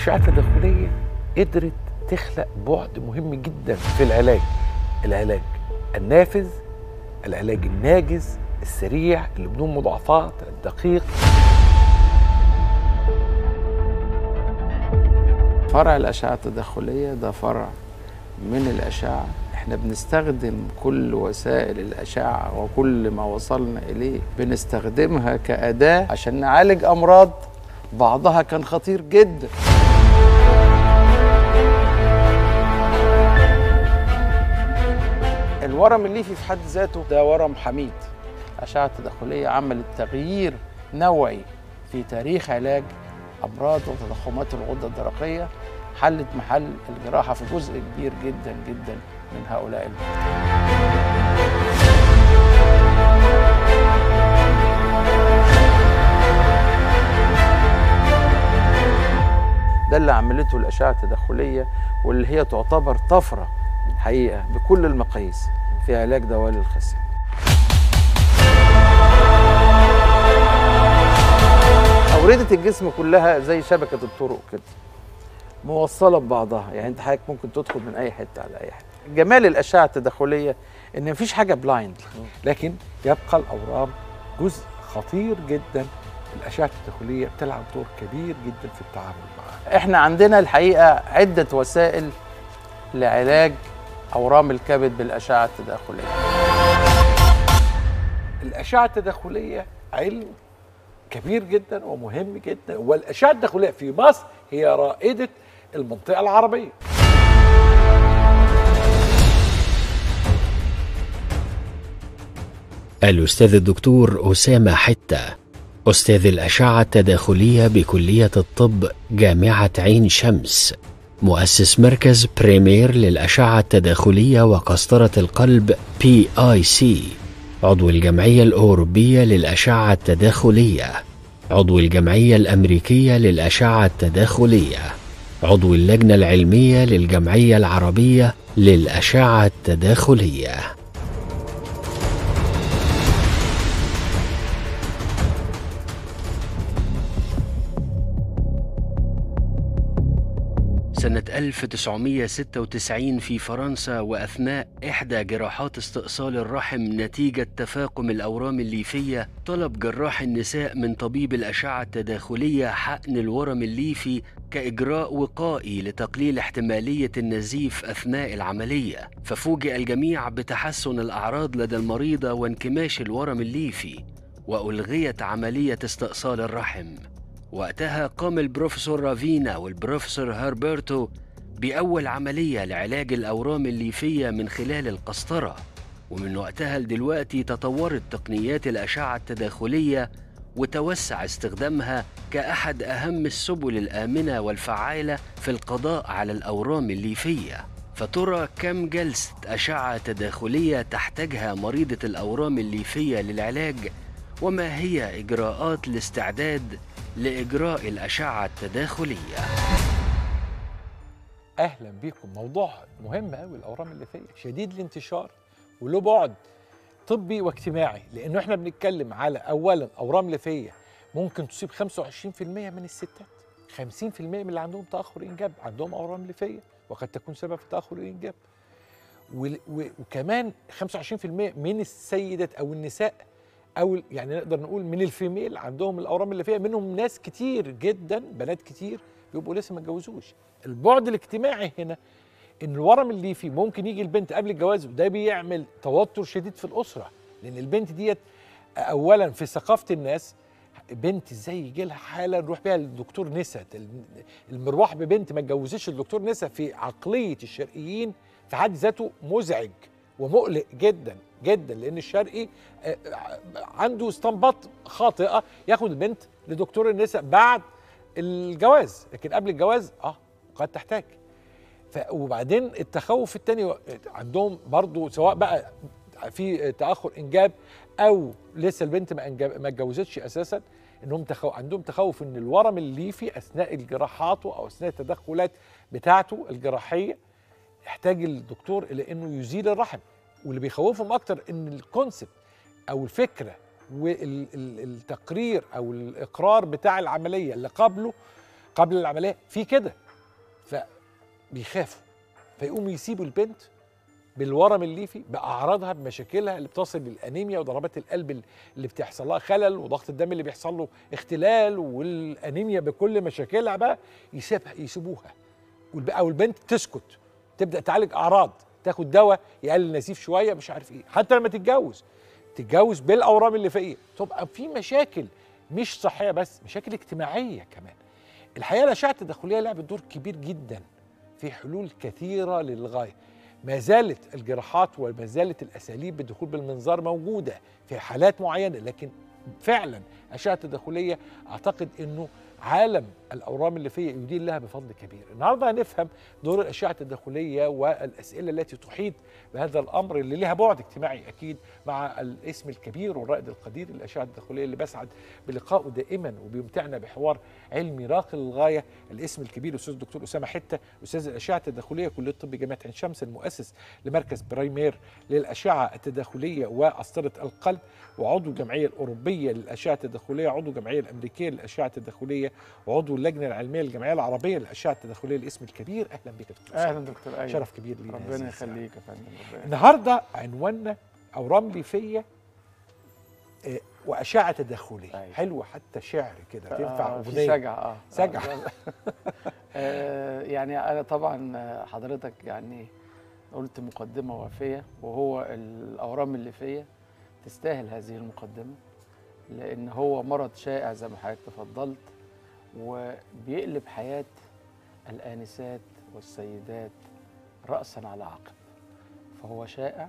الاشعه التداخليه قدرت تخلق بعد مهم جدا في العلاج العلاج النافذ العلاج الناجز السريع اللي بدون مضاعفات الدقيق فرع الأشعة التداخلية ده فرع من الأشعة احنا بنستخدم كل وسائل الأشعة وكل ما وصلنا إليه بنستخدمها كأداة عشان نعالج أمراض بعضها كان خطير جدا الورم الليفي في حد ذاته ده ورم حميد الأشعة التداخلية عملت تغيير نوعي في تاريخ علاج أمراض وتضخمات الغدة الدرقية حلت محل الجراحة في جزء كبير جدا جدا من هؤلاء المرضى ده اللي عملته الأشعة التداخلية واللي هي تعتبر طفرة حقيقة بكل المقاييس في علاج دوالي الخصية أوردة الجسم كلها زي شبكة الطرق كده موصلة ببعضها يعني أنت حضرتك ممكن تدخل من أي حتة على أي حتة جمال الأشعة التداخلية إن مفيش حاجة بلايند لكن يبقى الاورام جزء خطير جدا الاشعه التداخليه بتلعب دور كبير جدا في التعامل معها احنا عندنا الحقيقه عده وسائل لعلاج اورام الكبد بالاشعه التداخليه الاشعه التداخليه علم كبير جدا ومهم جدا والاشعه التداخليه في مصر هي رائده المنطقه العربيه الأستاذ الدكتور أسامة حتة أستاذ الأشعة التداخلية بكلية الطب جامعة عين شمس مؤسس مركز بريمير للأشعة التداخلية وقسطرة القلب بي آي سي عضو الجمعية الأوروبية للأشعة التداخلية عضو الجمعية الأمريكية للأشعة التداخلية عضو اللجنة العلمية للجمعية العربية للأشعة التداخلية سنة 1996 في فرنسا وأثناء إحدى جراحات استئصال الرحم نتيجة تفاقم الأورام الليفية طلب جراح النساء من طبيب الأشعة التداخلية حقن الورم الليفي كإجراء وقائي لتقليل احتمالية النزيف أثناء العملية ففوجئ الجميع بتحسن الأعراض لدى المريضة وانكماش الورم الليفي وألغيت عملية استئصال الرحم وقتها قام البروفيسور رافينا والبروفيسور هربرتو بأول عملية لعلاج الأورام الليفية من خلال القسطرة ومن وقتها لدلوقتي تطورت تقنيات الأشعة التداخلية وتوسع استخدامها كأحد أهم السبل الآمنة والفعالة في القضاء على الأورام الليفية فترى كم جلسة أشعة تداخلية تحتاجها مريضة الأورام الليفية للعلاج وما هي إجراءات الاستعداد لإجراء الأشعة التداخلية اهلا بيكم موضوع مهم قوي الاورام الليفيه شديد الانتشار وله بعد طبي واجتماعي لانه احنا بنتكلم على اولا اورام ليفيه ممكن تصيب 25% من الستات 50% من اللي عندهم تاخر انجاب عندهم اورام ليفيه وقد تكون سبب في تاخر الانجاب وال- و- وكمان 25% من السيدات او النساء او يعني نقدر نقول من الفيميل عندهم الاورام الليفيه منهم ناس كتير جدا بنات كتير بيبقوا لسه ما اتجوزوش البعد الاجتماعي هنا ان الورم الليفي ممكن يجي البنت قبل الجواز وده بيعمل توتر شديد في الاسره لان البنت ديت اولا في ثقافه الناس بنت ازاي يجي لها حاله نروح بيها للدكتور نسا المروح ببنت ما اتجوزتش الدكتور نسا في عقليه الشرقيين في حد ذاته مزعج ومقلق جدا جدا لان الشرقي آه، عنده استنباط خاطئه ياخد البنت لدكتور النساء بعد الجواز لكن قبل الجواز اه قد تحتاج ف وبعدين التخوف التاني عندهم برضو سواء بقى في تاخر انجاب او لسه البنت ما انجاب ما اتجوزتش اساسا انهم تخو... عندهم تخوف ان الورم الليفي اثناء الجراحات او اثناء التدخلات بتاعته الجراحيه يحتاج الدكتور الى انه يزيل الرحم واللي بيخوفهم اكتر ان الكونسبت او الفكره والتقرير او الاقرار بتاع العمليه اللي قبله قبل العمليه في كده فبيخافوا فيقوموا يسيبوا البنت بالورم الليفي باعراضها بمشاكلها اللي بتصل للانيميا وضربات القلب اللي بتحصل لها خلل وضغط الدم اللي بيحصل له اختلال والانيميا بكل مشاكلها بقى يسيبها يسيبوها والب- او البنت تسكت تبدا تعالج اعراض تاخد دواء يقلل النزيف شويه مش عارف ايه حتى لما تتجوز تتجوز بالاورام الليفيه تبقى في مشاكل مش صحيه بس مشاكل اجتماعيه كمان الحقيقه الاشعه التداخليه لعبت دور كبير جدا في حلول كثيره للغايه ما زالت الجراحات وما زالت الاساليب بالدخول بالمنظار موجوده في حالات معينه لكن فعلا اشعه التداخليه اعتقد انه عالم الاورام الليفيه يدير لها بفضل كبير النهارده هنفهم دور الاشعه التداخليه والاسئله التي تحيط بهذا الامر اللي لها بعد اجتماعي اكيد مع الاسم الكبير والرائد القدير الاشعه التداخليه اللي بسعد بلقائه دائما وبيمتعنا بحوار علمي راقي للغايه الاسم الكبير الاستاذ الدكتور اسامه حته استاذ الاشعه التداخليه كليه الطب جامعه عين شمس المؤسس لمركز برايمير للاشعه التداخليه وقسطره القلب وعضو الجمعيه الاوروبيه للاشعه التداخليه عضو الجمعيه الامريكيه للاشعه التداخليه وعضو اللجنه العلميه للجمعيه العربيه للاشعه التداخليه الاسم الكبير اهلا بك يا دكتور اهلا أسامة. دكتور ايمن شرف كبير لينا هذه ربنا الساعة. يخليك يا فندم ربنا يخليك. النهارده عنواننا اورام ليفيه آه، واشعه تداخليه أيوة. حلوه حتى شعر كده تنفع آه، في اغنيه سجع اه سجع. آه، آه، يعني انا طبعا آه، حضرتك يعني قلت مقدمه وافيه وهو الاورام الليفيه تستاهل هذه المقدمه لان هو مرض شائع زي ما حضرتك تفضلت وبيقلب حياه الانسات والسيدات راسا على عقب فهو شائع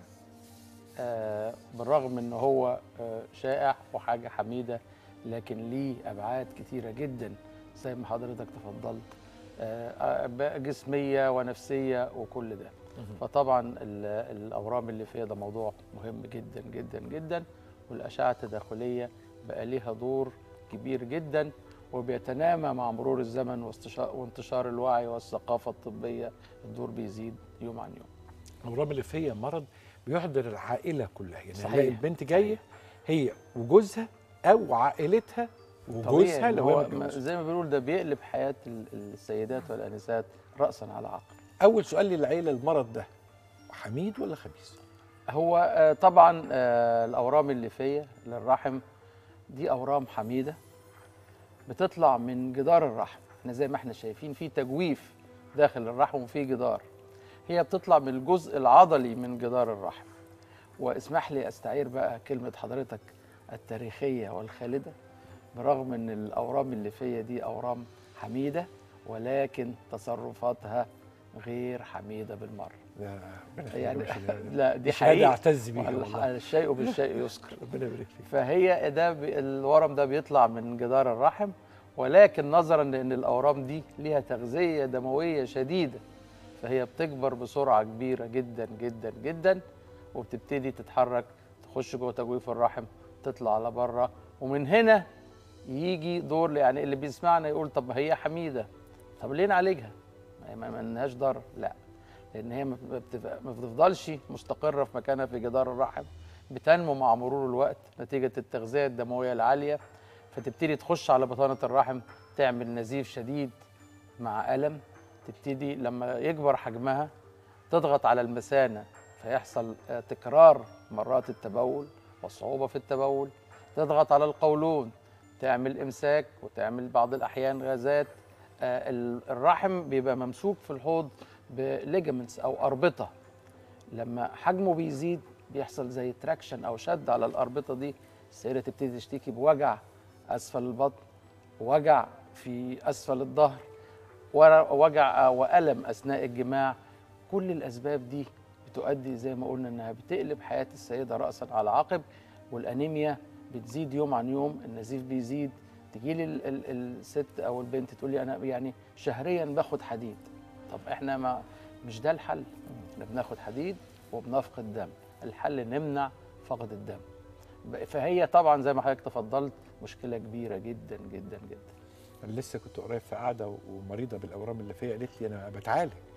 آه، بالرغم ان هو آه، شائع وحاجه حميده لكن ليه ابعاد كتيره جدا زي ما حضرتك تفضلت آه، آه، جسميه ونفسيه وكل ده فطبعا ال- الاورام اللي فيها ده موضوع مهم جدا جدا جدا والاشعه التداخليه بقى ليها دور كبير جدا وبيتنامى مع مرور الزمن واستشا- وانتشار الوعي والثقافه الطبيه الدور بيزيد يوم عن يوم الاورام الليفيه مرض بيحضر العائله كلها يعني صحيح. هنلاقي البنت جايه هي وجوزها او عائلتها وجوزها طبيعي إن لو هو هي ما- متجوزة. زي ما بنقول ده بيقلب حياه ال- السيدات والانسات راسا على عقب اول سؤال للعيله المرض ده حميد ولا خبيث هو آه، طبعا آه، الاورام الليفيه للرحم دي اورام حميده بتطلع من جدار الرحم احنا زي ما احنا شايفين في تجويف داخل الرحم وفي جدار هي بتطلع من الجزء العضلي من جدار الرحم واسمح لي استعير بقى كلمه حضرتك التاريخيه والخالده برغم ان الاورام الليفيه دي اورام حميده ولكن تصرفاتها غير حميده بالمره ده ربنا يخليك يعني يا باشا. لا دي شهاده حقيقه اعتز بيها والح- والله الشيء بالشيء يذكر ربنا يبارك فيك فهي ده بي- الورم ده بيطلع من جدار الرحم ولكن نظرا لان الاورام دي ليها تغذيه دمويه شديده فهي بتكبر بسرعه كبيره جدا جدا جدا وبتبتدي تتحرك تخش جوه تجويف الرحم تطلع لبره ومن هنا يجي دور يعني اللي بيسمعنا يقول طب ما هي حميده طب ليه نعالجها؟ ما هي ما ما لهاش ضرر لا لان هي ما بتبقى- ما بتفضلش مستقره في مكانها في جدار الرحم بتنمو مع مرور الوقت نتيجه التغذيه الدمويه العاليه فتبتدي تخش على بطانه الرحم تعمل نزيف شديد مع الم تبتدي لما يكبر حجمها تضغط على المثانه فيحصل آه، تكرار مرات التبول وصعوبه في التبول تضغط على القولون تعمل امساك وتعمل بعض الاحيان غازات آه، ال- الرحم بيبقى ممسوك في الحوض بليجمنتس او اربطه لما حجمه بيزيد بيحصل زي تراكشن او شد على الاربطه دي السيده تبتدي تشتكي بوجع اسفل البطن وجع في اسفل الظهر ور- وجع والم اثناء الجماع كل الاسباب دي بتؤدي زي ما قلنا انها بتقلب حياه السيده راسا على عقب والانيميا بتزيد يوم عن يوم النزيف بيزيد تجي لي ال- ال- الست او البنت تقول لي انا يعني شهريا باخد حديد طب احنا ما مش ده الحل احنا بناخد حديد وبنفقد دم الحل نمنع فقد الدم ب- فهي طبعا زي ما حضرتك تفضلت مشكله كبيره جدا جدا جدا انا لسه كنت قريب في قاعده ومريضه بالاورام الليفيه قالت لي انا بتعالج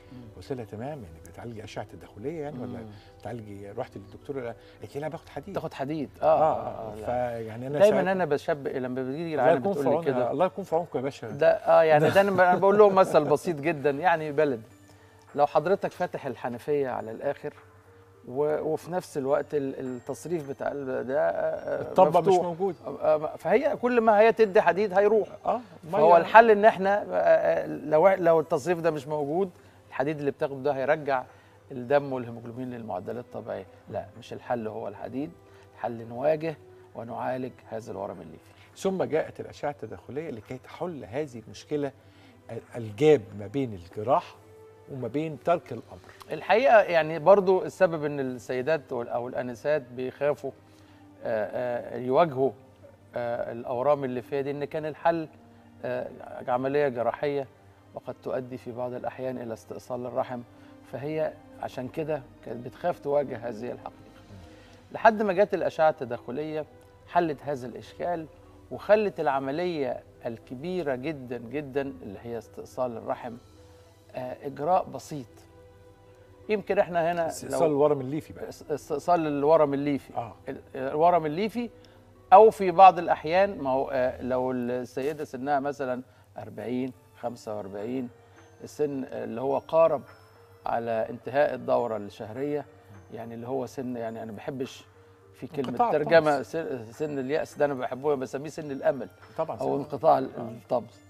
قلت لها تمام يعني بتعالجي اشعه تداخليه يعني ولا مم. بتعالجي رحت للدكتور قالت لي لا باخد حديد تاخد حديد اه, اه, آه, آه, لا. فيعني انا دايما ساعات- انا بشبه لما بتيجي الله العيال يكون في بتقول لي عونها كده الله يكون في عونكم يا باشا ده اه يعني ده انا أنا بقول لهم مثل بسيط جدا يعني بلد لو حضرتك فاتح الحنفيه على الاخر و... وفي نفس الوقت ال- التصريف بتاع ال- ده آه، الطبه مش مفتوح. موجود آه، آه، فهي كل ما هي تدي حديد هيروح اه فهو مية. الحل ان احنا آه، آه، لو لو التصريف ده مش موجود الحديد اللي بتاخده ده هيرجع الدم والهيموجلوبين للمعدلات الطبيعيه لا مش الحل هو الحديد الحل نواجه ونعالج هذا الورم الليفي ثم جاءت الاشعه التداخليه لكي تحل هذه المشكله ال- الجاب ما بين الجراح وما بين ترك الامر الحقيقه يعني برضو السبب ان السيدات وال- او الانسات بيخافوا آه، آه، يواجهوا آه، الاورام اللي فيها دي ان كان الحل آه، عمليه جراحيه وقد تؤدي في بعض الاحيان الى استئصال الرحم فهي عشان كده كانت بتخاف تواجه هذه الحقيقه لحد ما جت الاشعه التداخليه حلت هذا الاشكال وخلت العمليه الكبيره جدا جدا اللي هي استئصال الرحم آه، اجراء بسيط يمكن احنا هنا استئصال الورم الليفي بقى استئصال الورم الليفي اه ال- الورم الليفي او في بعض الاحيان ما هو آه، لو السيده سنها مثلا 40 45 السن اللي هو قارب على انتهاء الدوره الشهريه يعني اللي هو سن يعني انا ما بحبش في كلمه انقطاع ترجمه الطمس. سن, سن الياس ده انا بحبه بسميه سن الامل طبعا او سنة. انقطاع ال- الطمس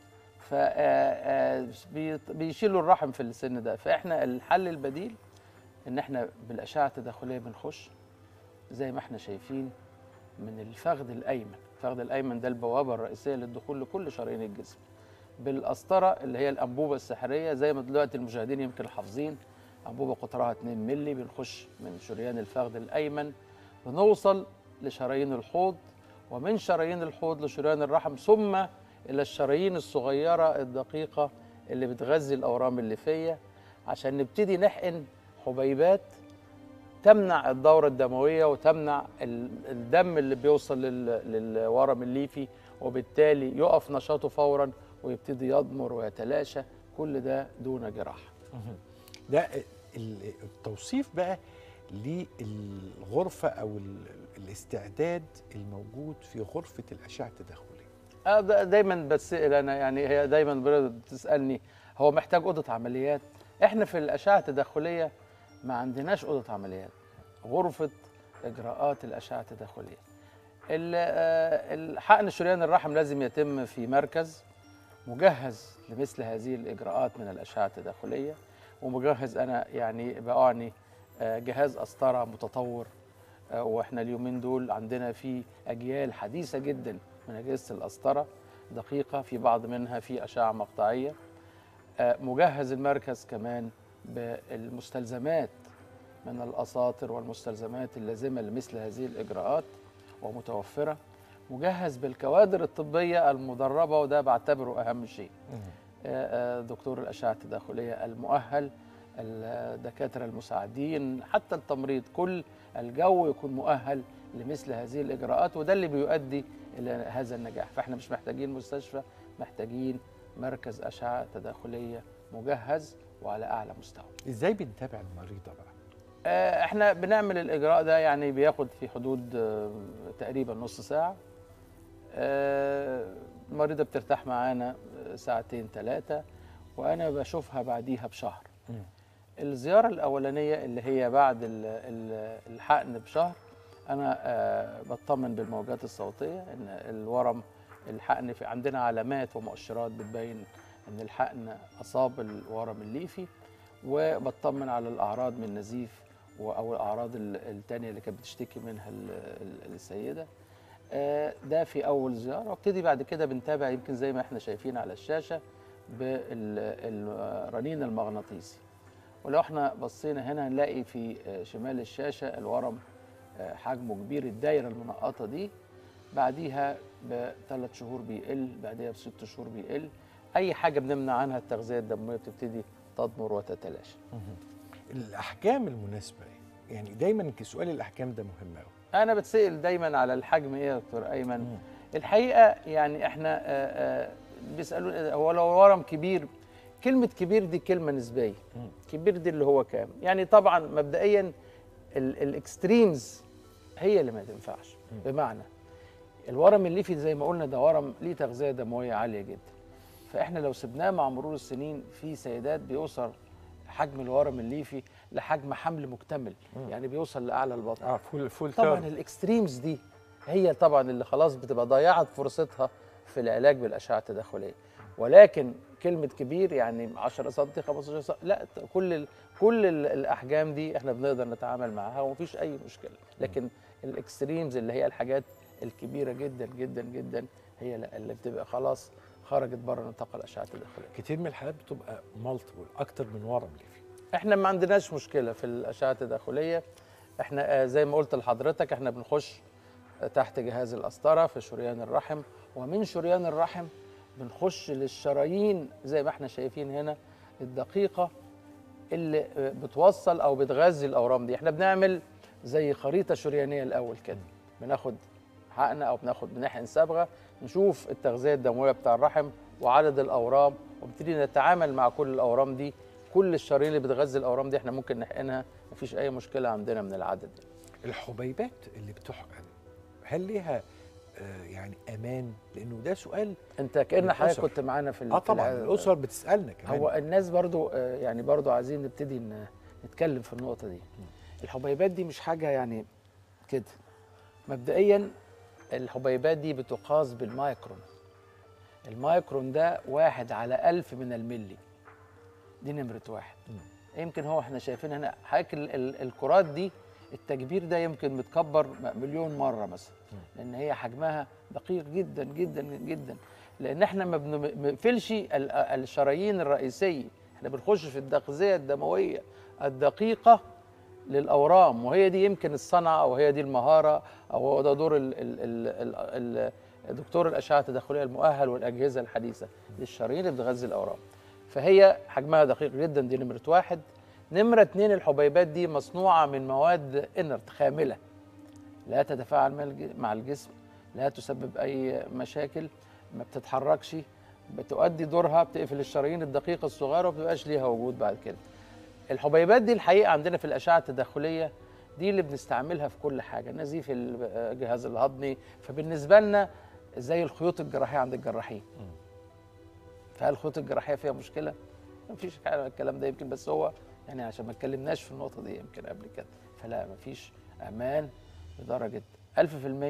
فبيشيلوا الرحم في السن ده فاحنا الحل البديل ان احنا بالاشعه التداخليه بنخش زي ما احنا شايفين من الفخذ الايمن الفخذ الايمن ده البوابه الرئيسيه للدخول لكل شرايين الجسم بالقسطره اللي هي الانبوبه السحريه زي ما دلوقتي المشاهدين يمكن حافظين انبوبه قطرها 2 مللي بنخش من شريان الفخذ الايمن بنوصل لشرايين الحوض ومن شرايين الحوض لشريان الرحم ثم الى الشرايين الصغيره الدقيقه اللي بتغذي الاورام الليفيه عشان نبتدي نحقن حبيبات تمنع الدورة الدموية وتمنع ال- الدم اللي بيوصل لل- للورم الليفي وبالتالي يقف نشاطه فورا ويبتدي يضمر ويتلاشى كل ده دون جراحة ده ال- التوصيف بقى للغرفه او ال- الاستعداد الموجود في غرفه الاشعه التداخليه أنا دا- دايما بتسأل أنا يعني هي دايما بتسألني هو محتاج أوضة عمليات إحنا في الأشعة التداخلية ما عندناش أوضة عمليات غرفة إجراءات الأشعة التداخلية ال- آه، ال- حقن شريان الرحم لازم يتم في مركز مجهز لمثل هذه الإجراءات من الأشعة التداخلية ومجهز أنا يعني بأعني آه، جهاز قسطرة متطور آه، واحنا اليومين دول عندنا في اجيال حديثه جدا من اجهزه القسطره دقيقه في بعض منها في اشعه مقطعيه آه، مجهز المركز كمان بالمستلزمات من الاساطر والمستلزمات اللازمه لمثل هذه الاجراءات ومتوفره مجهز بالكوادر الطبيه المدربه وده بعتبره اهم شيء آه، آه، دكتور الاشعه التداخليه المؤهل الدكاتره المساعدين حتى التمريض كل الجو يكون مؤهل لمثل هذه الاجراءات وده اللي بيؤدي الى هذا النجاح فاحنا مش محتاجين مستشفى محتاجين مركز اشعه تداخليه مجهز وعلى اعلى مستوى ازاي بنتابع المريضه بقى آه، احنا بنعمل الاجراء ده يعني بياخد في حدود آه، تقريبا نص ساعه آه، المريضه بترتاح معانا آه، ساعتين ثلاثه وانا بشوفها بعديها بشهر مم. الزياره الاولانيه اللي هي بعد ال- ال- الحقن بشهر انا آه، بطمن بالموجات الصوتيه ان الورم الحقن في عندنا علامات ومؤشرات بتبين ان الحقن اصاب الورم الليفي وبطمن على الاعراض من نزيف و- او الاعراض ال- التانية اللي كانت بتشتكي منها ال- ال- السيده آه، ده في اول زياره وابتدي بعد كده بنتابع يمكن زي ما احنا شايفين على الشاشه بالرنين المغناطيسي ولو احنا بصينا هنا هنلاقي في آه، شمال الشاشه الورم آه، حجمه كبير الدايره المنقطه دي بعديها بثلاث شهور بيقل بعديها بست شهور بيقل اي حاجه بنمنع عنها التغذيه الدمويه بتبتدي تضمر وتتلاشى الاحكام المناسبه إيه؟ يعني دايما سؤال الاحكام ده مهم قوي انا بتسال دايما على الحجم ايه يا دكتور ايمن الحقيقه يعني احنا آه، آه، بيسالوا هو لو ورم كبير كلمه كبير دي كلمه نسبيه مم. كبير دي اللي هو كام يعني طبعا مبدئيا ال- الاكستريمز هي اللي ما تنفعش بمعنى الورم الليفي زي ما قلنا ده ورم ليه تغذيه دمويه عاليه جدا فاحنا لو سبناه مع مرور السنين في سيدات بيوصل حجم الورم الليفي لحجم حمل مكتمل يعني بيوصل لاعلى البطن اه فول فول طبعا تيرم. الاكستريمز دي هي طبعا اللي خلاص بتبقى ضيعت فرصتها في العلاج بالاشعه التداخليه ولكن كلمه كبير يعني 10 سم 15 سم لا ت- كل ال كل ال الاحجام دي احنا بنقدر نتعامل معاها ومفيش اي مشكله لكن الاكستريمز اللي هي الحاجات الكبيره جدا جدا جدا هي لا- اللي بتبقى خلاص خرجت بره نطاق الاشعه التداخليه كتير من الحالات بتبقى مالتيبل اكتر من ورم ليفي احنا ما عندناش مشكله في الاشعه التداخليه احنا آه، زي ما قلت لحضرتك احنا بنخش آه، تحت جهاز القسطره في شريان الرحم ومن شريان الرحم بنخش للشرايين زي ما احنا شايفين هنا الدقيقه اللي آه، بتوصل او بتغذي الاورام دي احنا بنعمل زي خريطه شريانيه الاول كده بناخد حقنه او بناخد بنحقن صبغه نشوف التغذيه الدمويه بتاع الرحم وعدد الاورام وبنبتدي نتعامل مع كل الاورام دي كل الشرايين اللي بتغذي الاورام دي احنا ممكن نحقنها مفيش اي مشكله عندنا من العدد الحبيبات اللي بتحقن هل ليها آه يعني امان لانه ده سؤال انت كان حضرتك الأسر. كنت معانا في ال- اه في طبعا الع- الاسر بتسالنا كمان هو الناس برضو آه، يعني برضو عايزين نبتدي ن- نتكلم في النقطة دي الحبيبات دي مش حاجة يعني كده مبدئيا الحبيبات دي بتقاس بالمايكرون المايكرون ده واحد على ألف من الملي دي نمرة واحد يمكن هو احنا شايفين هنا حضرتك ال- ال- الكرات دي التكبير ده يمكن متكبر م- مليون مرة مثلا لأن هي حجمها دقيق جدا جدا جدا لأن احنا ما بنقفلش ال- الشرايين الرئيسية احنا بنخش في التغذية الدموية الدقيقة للأورام وهي دي يمكن الصنعة أو هي دي المهارة أو هو ده دور ال ال ال ال ال دكتور الأشعة التداخلية المؤهل والأجهزة الحديثة للشرايين اللي بتغذي الأورام فهي حجمها دقيق جدا دي نمرة واحد نمرة اتنين الحبيبات دي مصنوعة من مواد انرت خاملة لا تتفاعل مع الج- مع الجسم لا تسبب أي مشاكل ما بتتحركش بتؤدي دورها بتقفل الشرايين الدقيقة الصغيرة وما بتبقاش ليها وجود بعد كده الحبيبات دي الحقيقة عندنا في الأشعة التداخلية دي اللي بنستعملها في كل حاجة نزيف الجهاز الهضمي فبالنسبة لنا زي الخيوط الجراحية عند الجراحين فهل الخيوط الجراحية فيها مشكلة؟ مفيش حاجة من الكلام ده يمكن بس هو يعني عشان ما اتكلمناش في النقطة دي يمكن قبل كده فلا مفيش أمان بدرجة 1000%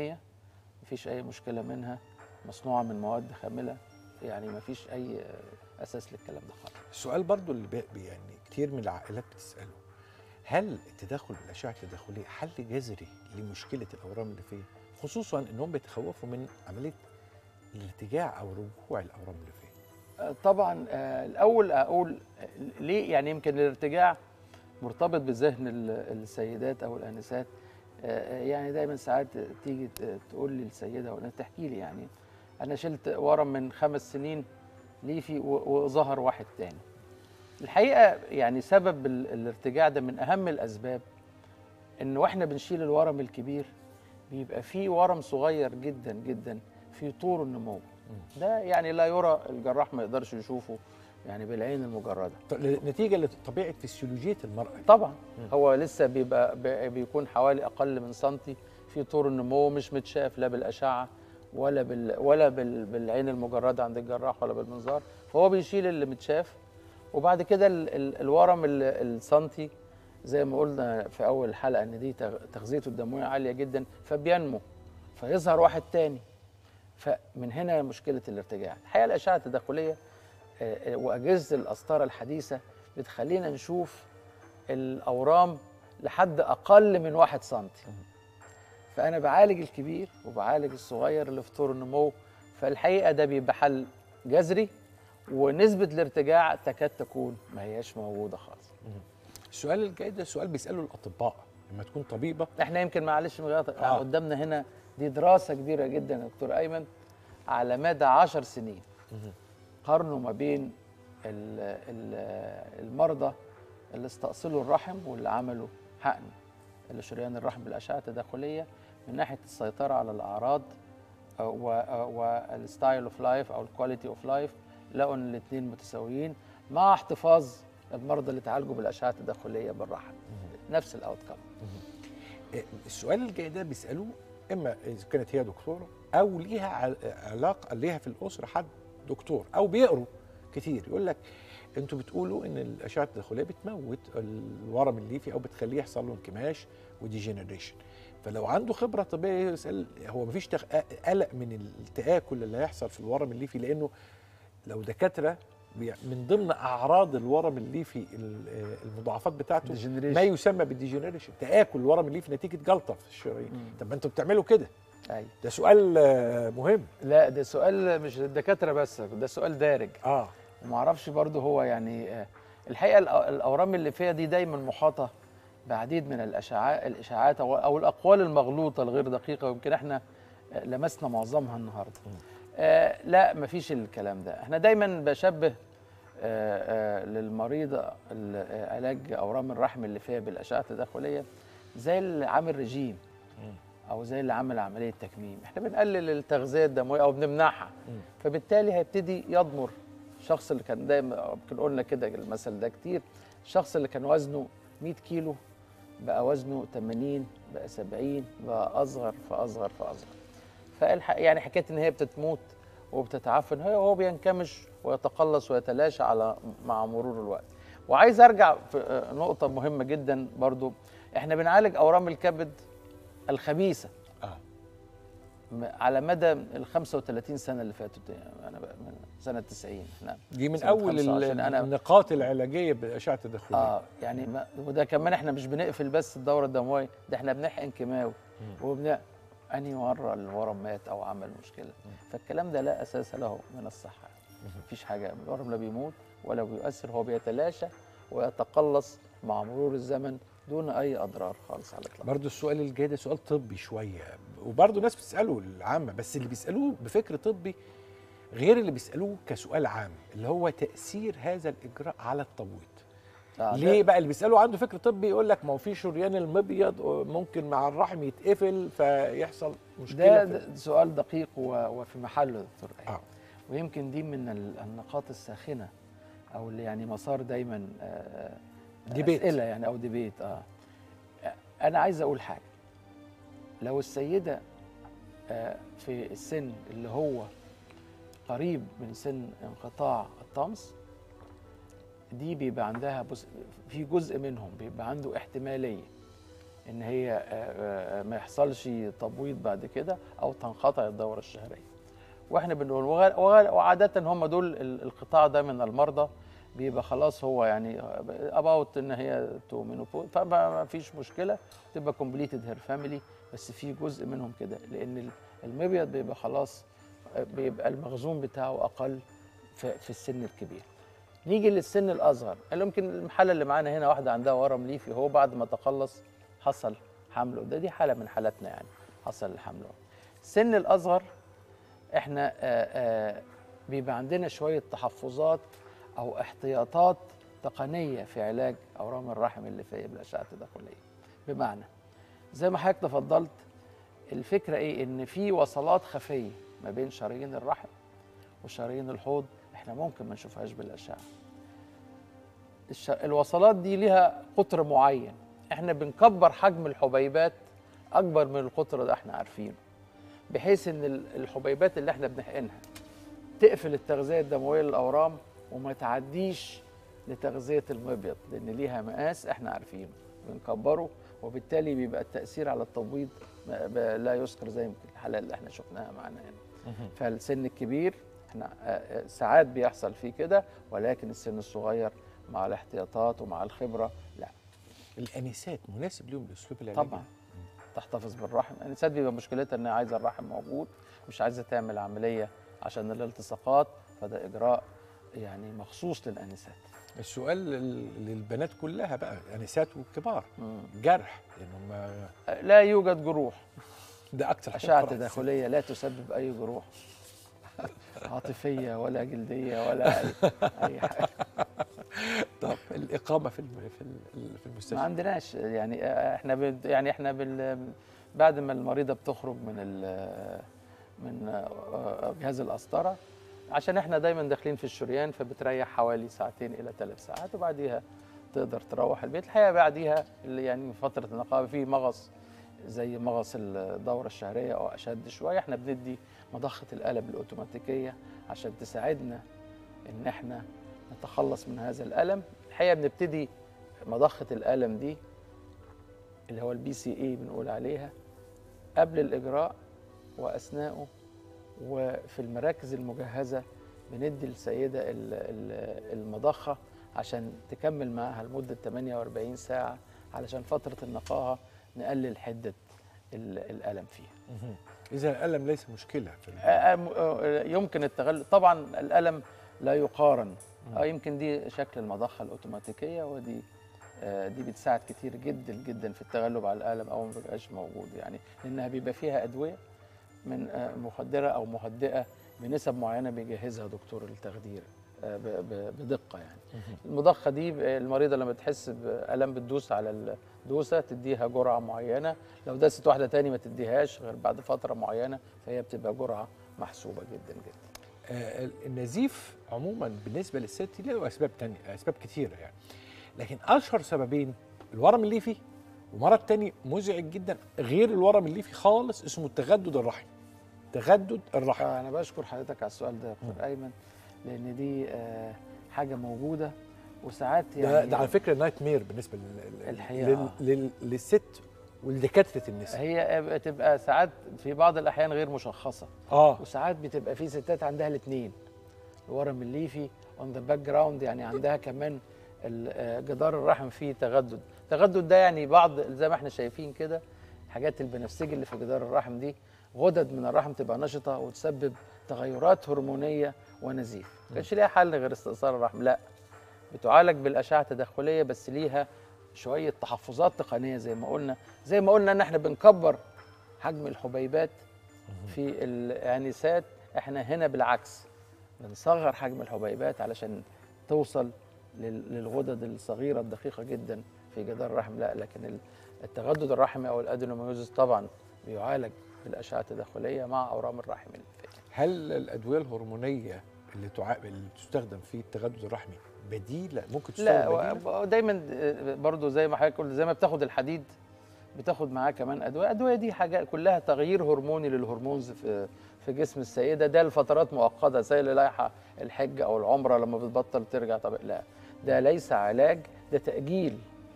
مفيش أي مشكلة منها مصنوعة من مواد خاملة يعني مفيش أي أساس للكلام ده خالص السؤال برضو اللي بي يعني كتير من العائلات بتساله هل التدخل بالاشعه التداخليه حل جذري لمشكله الاورام الليفيه خصوصا انهم بيتخوفوا من عمليه الارتجاع او رجوع الاورام الليفيه آه، طبعا آه، الاول اقول آه، ليه يعني يمكن الارتجاع مرتبط بذهن ال- السيدات او الانسات آه، يعني دايما ساعات تيجي ت- تقول لي السيده ولا تحكي لي يعني انا شلت ورم من خمس سنين ليفي و- وظهر واحد تاني الحقيقه يعني سبب ال- الارتجاع ده من اهم الاسباب ان واحنا بنشيل الورم الكبير بيبقى فيه ورم صغير جدا جدا في طور النمو ده يعني لا يرى الجراح ما يقدرش يشوفه يعني بالعين المجرده ط- نتيجه لطبيعه فسيولوجيه المراه طبعا هو لسه بيبقى بي- بيكون حوالي اقل من سنتي في طور النمو مش متشاف لا بالاشعه ولا بال ولا بال بالعين المجرده عند الجراح ولا بالمنظار فهو بيشيل اللي متشاف وبعد كده ال ال الورم ال- السنتي زي ما قلنا في اول الحلقه ان دي تغ- تغذيته الدمويه عاليه جدا فبينمو فيظهر واحد تاني فمن هنا مشكله الارتجاع الحقيقه الاشعه التداخليه آه، آه، واجهزه القسطره الحديثه بتخلينا نشوف الاورام لحد اقل من واحد سنتي فانا بعالج الكبير وبعالج الصغير اللي في طور النمو فالحقيقه ده بيبقى حل جذري ونسبه الارتجاع تكاد تكون ما هياش موجوده خالص السؤال الجاي ده سؤال بيساله الاطباء لما تكون طبيبه احنا يمكن معلش مغاط... آه. قدامنا هنا دي دراسه كبيره جدا يا دكتور ايمن على مدى عشر سنين قارنوا ما بين ال... ال... المرضى اللي استأصلوا الرحم واللي عملوا حقن لشريان الرحم بالاشعه التداخليه من ناحيه السيطره على الاعراض آه، و- آه، والستايل اوف لايف او الكواليتي اوف لايف لقوا ان الاثنين متساويين مع احتفاظ المرضى اللي تعالجوا بالاشعه التداخليه بالرحم نفس الاوت كام إيه، السؤال الجاي ده بيسالوه اما اذا كانت هي دكتوره او ليها ع- علاقه ليها في الاسره حد دكتور او بيقروا كتير يقول لك انتوا بتقولوا ان الاشعه التداخليه بتموت الورم الليفي او بتخليه يحصل له انكماش وديجنريشن فلو عنده خبره طبيه يسال هو مفيش تخ... قلق من التاكل اللي هيحصل في الورم الليفي لانه لو دكاتره بي- من ضمن اعراض الورم الليفي ال- المضاعفات بتاعته Degeneration. ما يسمى بالديجنريشن تاكل الورم الليفي نتيجه جلطه في الشرايين طب ما انتوا بتعملوا كده ايوه ده سؤال آه، مهم لا ده سؤال مش الدكاتره بس ده سؤال دارج اه وما اعرفش برضه هو يعني آه، الحقيقه الأ- الاورام اللي فيها دي دايما محاطه بعديد من الاشعاعات الاشاعات او أو الاقوال المغلوطه الغير دقيقه ويمكن احنا آه، لمسنا معظمها النهارده آه لا مفيش الكلام ده احنا دايما بشبه آه آه للمريض ال- آه، علاج اورام الرحم اللي فيها بالاشعه التداخليه زي اللي عامل رجيم او زي اللي عامل عمليه تكميم احنا بنقلل التغذيه الدمويه او بنمنعها فبالتالي هيبتدي يضمر الشخص اللي كان دايما يمكن قلنا كده المثل ده كتير الشخص اللي كان وزنه 100 كيلو بقى وزنه 80 بقى 70 بقى اصغر فاصغر فاصغر فالحق يعني حكايه ان هي بتتموت وبتتعفن هي هو بينكمش ويتقلص ويتلاشى على مع مرور الوقت وعايز ارجع في آه، نقطه مهمه جدا برضو احنا بنعالج اورام الكبد الخبيثه اه م- على مدى ال 35 سنه اللي فاتت يعني انا بقى من سنه 90 احنا دي من سنة اول 25 أنا- النقاط العلاجيه بالاشعه التداخليه اه يعني ما وده كمان احنا مش بنقفل بس الدوره الدمويه ده احنا بنحقن كيماوي وبن انهي مره الورم مات او عمل مشكله فالكلام ده لا اساس له من الصحه مفيش حاجه الورم لا بيموت ولا بيؤثر هو بيتلاشى ويتقلص مع مرور الزمن دون اي اضرار خالص على الاطلاق برضه السؤال الجاي ده سؤال طبي شويه وبرضه ناس بتساله العامه بس اللي بيسالوه بفكر طبي غير اللي بيسالوه كسؤال عام اللي هو تاثير هذا الاجراء على التبويض آه، ده- ليه بقى اللي بيسالوا عنده فكر طبي يقول لك ما هو في شريان المبيض ممكن مع الرحم يتقفل فيحصل مشكله ده, في- ده سؤال دقيق و- وفي محله يا دكتور أيمن. آه. ويمكن دي من ال- النقاط الساخنه او اللي يعني مسار دايما آه، ديبيت. اسئله يعني او ديبيت اه انا عايز اقول حاجه لو السيده آه، في السن اللي هو قريب من سن انقطاع الطمس دي بيبقى عندها بص في جزء منهم بيبقى عنده احتماليه ان هي آه، آه، ما يحصلش تبويض بعد كده او تنقطع الدوره الشهريه واحنا بنقول وغ- وغ- وعاده هم دول ال- القطاع ده من المرضى بيبقى خلاص هو يعني اباوت ان هي تو مينوبوز فما ما فيش مشكله تبقى كومبليتد هير فاميلي بس في جزء منهم كده لان ال- المبيض بيبقى خلاص آه، بيبقى المخزون بتاعه اقل في, في السن الكبير نيجي للسن الاصغر قال يمكن الحاله اللي معانا هنا واحده عندها ورم ليفي هو بعد ما تقلص حصل حمل ده دي حاله من حالاتنا يعني حصل الحمل السن الاصغر احنا آه، آه، بيبقى عندنا شويه تحفظات او احتياطات تقنيه في علاج اورام الرحم اللي فيها بالاشعه التداخليه بمعنى زي ما حضرتك تفضلت الفكره ايه ان في وصلات خفيه ما بين شرايين الرحم وشرايين الحوض احنا ممكن ما نشوفهاش بالاشعه الش... الوصلات دي ليها قطر معين احنا بنكبر حجم الحبيبات اكبر من القطر ده احنا عارفينه بحيث ان ال- الحبيبات اللي احنا بنحقنها تقفل التغذيه الدمويه للاورام وما تعديش لتغذيه المبيض لان ليها مقاس احنا عارفينه بنكبره وبالتالي بيبقى التاثير على التبويض ما- ب- لا يذكر زي يمكن الحاله اللي احنا شفناها معانا هنا فالسن الكبير احنا آه، آه، ساعات بيحصل فيه كده ولكن السن الصغير مع الاحتياطات ومع الخبره لا الانسات مناسب ليهم الاسلوب العلاجي طبعا تحتفظ بالرحم الانسات بيبقى مشكلتها انها عايزه الرحم موجود مش عايزه تعمل عمليه عشان الالتصاقات فده اجراء يعني مخصوص للانسات السؤال لل- للبنات كلها بقى انسات وكبار مم. جرح لانهم لا يوجد جروح ده اكتر حاجة اشعه بتفرح تداخليه لا تسبب اي جروح عاطفيه ولا جلديه ولا اي اي حاجه طب الاقامه في الم- في ال- في ما المستشفى عندناش يعني احنا بن يعني احنا بال بعد ما المريضه بتخرج من ال من جهاز القسطره عشان احنا دايما داخلين في الشريان فبتريح حوالي ساعتين الى ثلاث ساعات وبعديها تقدر تروح البيت الحقيقه بعديها اللي يعني فتره النقاهه في مغص زي مغص الدوره الشهريه او اشد شويه احنا بندي مضخه القلب الاوتوماتيكيه عشان تساعدنا ان احنا نتخلص من هذا الالم الحقيقه بنبتدي مضخه الالم دي اللي هو البي سي اي بنقول عليها قبل الاجراء واثناءه وفي المراكز المجهزه بندي السيده ال- ال- المضخه عشان تكمل معاها لمده 48 ساعه علشان فتره النقاهه نقلل حده ال- الالم فيها. اذا الالم ليس مشكله في ال- آه، آه، آه، يمكن التغلب طبعا الالم لا يقارن اه يمكن دي شكل المضخه الاوتوماتيكيه ودي آه، دي بتساعد كتير جدا جدا في التغلب على الالم او ما بيبقاش موجود يعني لانها بيبقى فيها ادويه من آه، مخدره او مهدئه بنسب معينه بيجهزها دكتور التخدير آه، ب- ب- بدقه يعني المضخه دي ب- المريضه لما تحس بالم بتدوس على الدوسه تديها جرعه معينه لو داست واحده تاني ما تديهاش غير بعد فتره معينه فهي بتبقى جرعه محسوبه جدا جدا آه، النزيف عموما بالنسبه للست له اسباب تانية اسباب كتيره يعني لكن اشهر سببين الورم الليفي ومرض تاني مزعج جدا غير الورم الليفي خالص اسمه التغدد الرحمي تغدد الرحم آه، انا بشكر حضرتك على السؤال ده يا دكتور ايمن لان دي آه، حاجه موجوده وساعات يعني ده, ده على فكره نايت مير بالنسبه لل... الحقيقة لل... آه. لل... للست ولدكاتره النساء هي بتبقى ساعات في بعض الاحيان غير مشخصه اه وساعات بتبقى في ستات عندها الاثنين الورم الليفي اون ذا باك جراوند يعني عندها كمان ال- آه، جدار الرحم فيه تغدد التغدد ده يعني بعض زي ما احنا شايفين كده حاجات البنفسجي اللي في جدار الرحم دي غدد من الرحم تبقى نشطه وتسبب تغيرات هرمونيه ونزيف ما كانش ليها حل غير استئصال الرحم لا بتعالج بالاشعه التدخليه بس ليها شويه تحفظات تقنيه زي ما قلنا زي ما قلنا ان احنا بنكبر حجم الحبيبات في الانسات احنا هنا بالعكس بنصغر حجم الحبيبات علشان توصل لل- للغدد الصغيره الدقيقه جدا في جدار الرحم لا لكن ال- التغدد الرحمي او الادينوميوزس طبعا بيعالج بالاشعه التدخليه مع اورام الرحم الليفيه هل الادويه الهرمونيه اللي تع... اللي تستخدم في التغدد الرحمي بديله ممكن تستخدم لا بديله؟ و- دايما برضو زي ما حضرتك قلت زي ما بتاخد الحديد بتاخد معاه كمان ادويه الادويه دي حاجه كلها تغيير هرموني للهرمونز في في جسم السيده ده لفترات مؤقته زي اللي رايحه الحج او العمره لما بتبطل ترجع طب لا ده ليس علاج ده تاجيل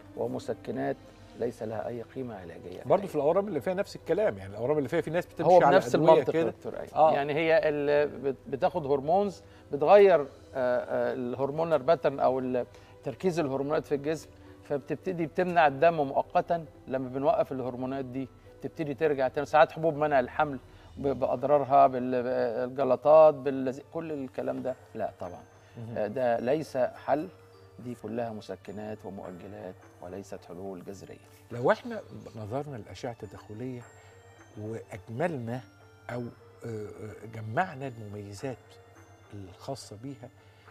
ومسكنات ليس لها اي قيمه علاجيه برضه في الاورام اللي فيها نفس الكلام يعني الاورام اللي فيها في ناس بتمشي هو على بنفس أدوية المنطق يا كده دكتور أيمن. آه. يعني هي ال- بت- بتاخد هرمونز بتغير آه، آه، الهرمونال باترن او ال- تركيز الهرمونات في الجسم فبتبتدي بتمنع الدم مؤقتا لما بنوقف الهرمونات دي تبتدي ترجع تاني ساعات حبوب منع الحمل ب- باضرارها بالجلطات بال كل الكلام ده لا طبعا آه، ده ليس حل دي كلها مسكنات ومؤجلات وليست حلول جذريه لو احنا نظرنا للاشعه التدخليه واجملنا او آه، آه، جمعنا المميزات الخاصه بيها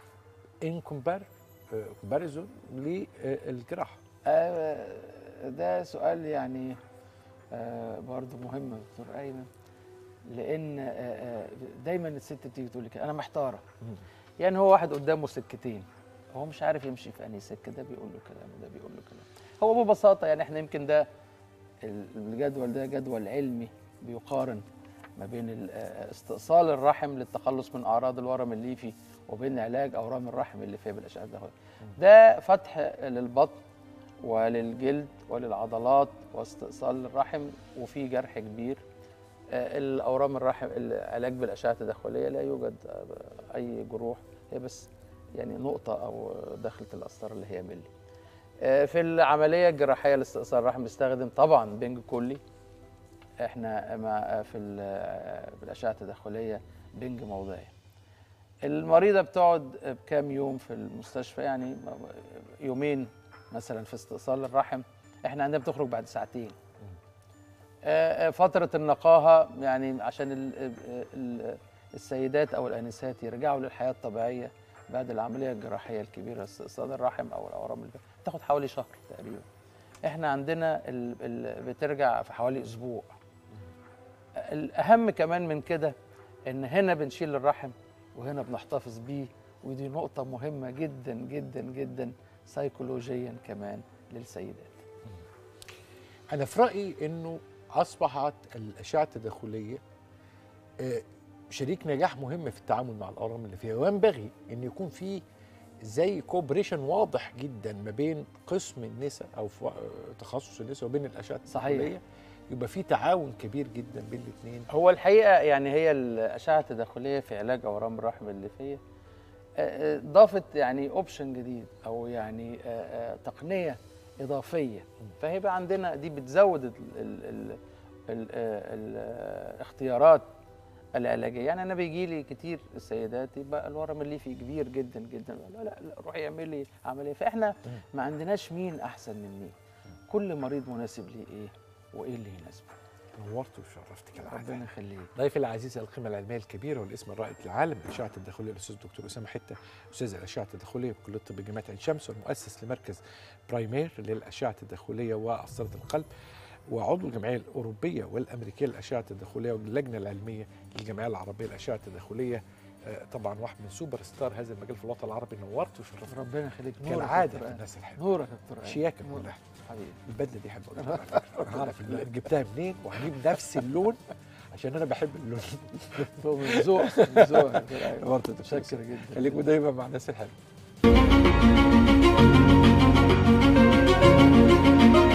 ان كومبار كومباريزون للجراحه آه، ده سؤال يعني آه، برضو مهم يا دكتور ايمن لان آه، آه، دايما الست بتيجي تقول لي كده انا محتاره يعني هو واحد قدامه سكتين هو مش عارف يمشي في انهي سكه ده بيقول له كلام وده بيقول له كلام هو ببساطه يعني احنا يمكن ده الجدول ده جدول علمي بيقارن ما بين ال- آه، استئصال الرحم للتخلص من اعراض الورم الليفي وبين علاج اورام الرحم اللي فيها بالاشعه الدمويه ده فتح للبطن وللجلد وللعضلات واستئصال الرحم وفي جرح كبير آه، الاورام الرحم العلاج بالاشعه التدخليه لا يوجد آه، اي جروح هي بس يعني نقطه او دخله القسطره اللي هي ملي آه، في العمليه الجراحيه لاستئصال الرحم بيستخدم طبعا بنج كلي احنا مع في ال- بالاشعه التدخليه بنج موضعي المريضه بتقعد بكام يوم في المستشفى يعني يومين مثلا في استئصال الرحم احنا عندنا بتخرج بعد ساعتين آه، آه، فتره النقاهه يعني عشان ال- ال- السيدات او الانسات يرجعوا للحياه الطبيعيه بعد العمليه الجراحيه الكبيره استئصال الرحم او الاورام اللي بتاخد حوالي شهر تقريبا احنا عندنا ال ال بترجع في حوالي اسبوع الاهم كمان من كده ان هنا بنشيل الرحم وهنا بنحتفظ بيه ودي نقطة مهمة جدا جدا جدا سيكولوجيا كمان للسيدات انا في رايي انه اصبحت الاشعه التداخليه آه، شريك نجاح مهم في التعامل مع الاورام اللي فيها وينبغي ان يكون في زي كوبريشن واضح جدا ما بين قسم النساء او في آه، تخصص النساء وبين الاشعه صحيح. التداخليه يبقى في تعاون كبير جدا بين الاثنين هو الحقيقة يعني هي الأشعة التداخلية في علاج أورام الرحم الليفية آه، آه، ضافت يعني اوبشن جديد أو يعني آه، آه، تقنية إضافية فهيبقى عندنا دي بتزود ال ال ال ال الاختيارات العلاجية يعني أنا بيجي لي كتير السيدات يبقى الورم الليفي كبير جدا جدا لا لا, لا روحي اعملي عملية فإحنا ما عندناش مين أحسن من مين كل مريض مناسب ليه إيه وإيه اللي يناسبه نورت وشرفت كالعاده ربنا يخليك ضيفي العزيز القيمة العلمية الكبيرة والاسم الرائد للعالم الأشعة التداخلية الأستاذ الدكتور أسامة حتة أستاذ الأشعة التداخلية بكلية الطب جامعة عين شمس والمؤسس لمركز برايمير للأشعة التداخلية وأسرة القلب وعضو الجمعية الأوروبية والأمريكية للأشعة التداخلية واللجنة العلمية للجمعية العربية للأشعة التداخلية آه، طبعا واحد من سوبر ستار هذا المجال في الوطن العربي نورت وشرفت ربنا يخليك نورك يا كالعادة دكتور في آية. الناس الحلوة نورك يا دكتور آية. شياكة نورك. كلها حبيبي البدلة دي حلوة أوي. أنا هعرف اللون- جبتها منين وهجيب نفس اللون عشان أنا بحب اللون هو من ذوق من ذوق يا دكتور آية. نورت يا دكتور متشكر جدا خليكم دايما مع الناس الحلوه